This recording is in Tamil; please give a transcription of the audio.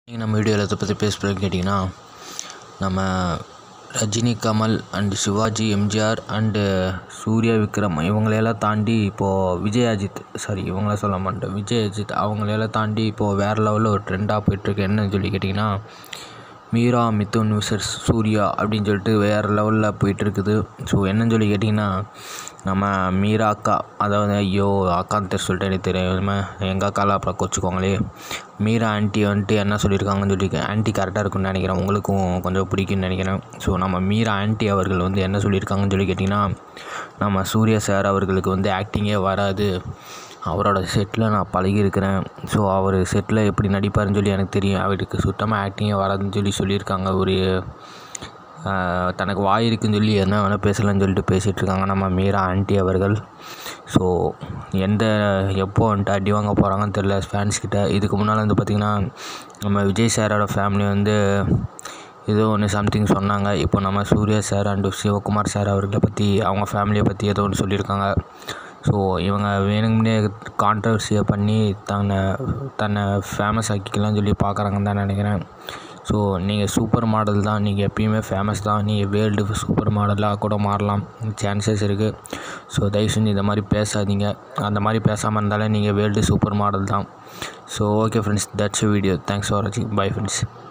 இன்றைக்கி நம்ம வீடியோவில் எதை பற்றி பேச போகிறோம் கேட்டிங்கன்னா நம்ம ரஜினி கமல் அண்ட் சிவாஜி எம்ஜிஆர் அண்டு சூர்யா விக்ரம் இவங்களையெல்லாம் தாண்டி இப்போது விஜய் அஜித் சாரி இவங்கள சொல்ல மாட்டேன் விஜய் அஜித் அவங்களையெல்லாம் தாண்டி இப்போது வேறு லெவலில் ஒரு ட்ரெண்டாக போயிட்டுருக்கு என்னன்னு சொல்லி கேட்டிங்கன்னா மீரா மிதுன் விசஸ் சூர்யா அப்படின்னு சொல்லிட்டு வேறு லெவலில் போயிட்டுருக்குது ஸோ என்னன்னு சொல்லி கேட்டிங்கன்னா நம்ம மீரா அக்கா அதாவது ஐயோ அக்கான்னு தெரி சொல்லிட்டு எனக்கு தெரியும் எங்கள் அக்காலாம் அப்புறம் கொச்சுக்கோங்களே மீரா ஆன்ட்டி வந்துட்டு என்ன சொல்லியிருக்காங்கன்னு சொல்லி ஆன்ட்டி கரெக்டாக இருக்கும்னு நினைக்கிறேன் உங்களுக்கும் கொஞ்சம் பிடிக்கும்னு நினைக்கிறேன் ஸோ நம்ம மீரா ஆன்ட்டி அவர்கள் வந்து என்ன சொல்லியிருக்காங்கன்னு சொல்லி கேட்டிங்கன்னா நம்ம சூர்யா சார் அவர்களுக்கு வந்து ஆக்டிங்கே வராது அவரோட செட்டில் நான் பழகியிருக்கிறேன் ஸோ அவர் செட்டில் எப்படி நடிப்பாருன்னு சொல்லி எனக்கு தெரியும் அவருக்கு சுத்தமாக ஆக்டிங்கே வராதுன்னு சொல்லி சொல்லியிருக்காங்க ஒரு ஆஹ், தனக்கு வாய் இருக்குன்னு சொல்லி என்ன வேணால் பேசலாம்னு சொல்லிட்டு பேசிகிட்டு இருக்காங்க நம்ம மீரா ஆன்ட்டி அவர்கள் ஸோ எந்த எப்போ வந்துட்டு அடி வாங்க போகிறாங்கன்னு தெரில ஃபேன்ஸ் கிட்ட இதுக்கு முன்னால் வந்து பார்த்திங்கன்னா நம்ம விஜய் சாரோட ஃபேமிலி வந்து ஏதோ ஒன்று சம்திங் சொன்னாங்க இப்போ நம்ம Suriya sir and Sivakumar sir அவர்களை பற்றி அவங்க ஃபேமிலியை பற்றி ஏதோ ஒன்று சொல்லியிருக்காங்க ஸோ இவங்க வேணும்னே கான்ட்ரவர்சியை பண்ணி தன்னை தன்னை ஃபேமஸ் ஆக்கிக்கலாம்னு சொல்லி பார்க்குறாங்கன்னு தான் நினைக்கிறேன் ஸோ நீங்கள் சூப்பர் மாடல் தான் நீங்கள் எப்பயுமே ஃபேமஸ் தான் நீங்கள் வேர்ல்டு சூப்பர் மாடலாக கூட மாறலாம் சான்சஸ் இருக்குது ஸோ தயவு செஞ்சு இந்த மாதிரி பேசாதீங்க அந்த மாதிரி பேசாமல் இருந்தாலே நீங்கள் வேர்ல்டு சூப்பர் மாடல் தான் so okay friends that's video thanks for வாட்சிங் பை ஃப்ரெண்ட்ஸ்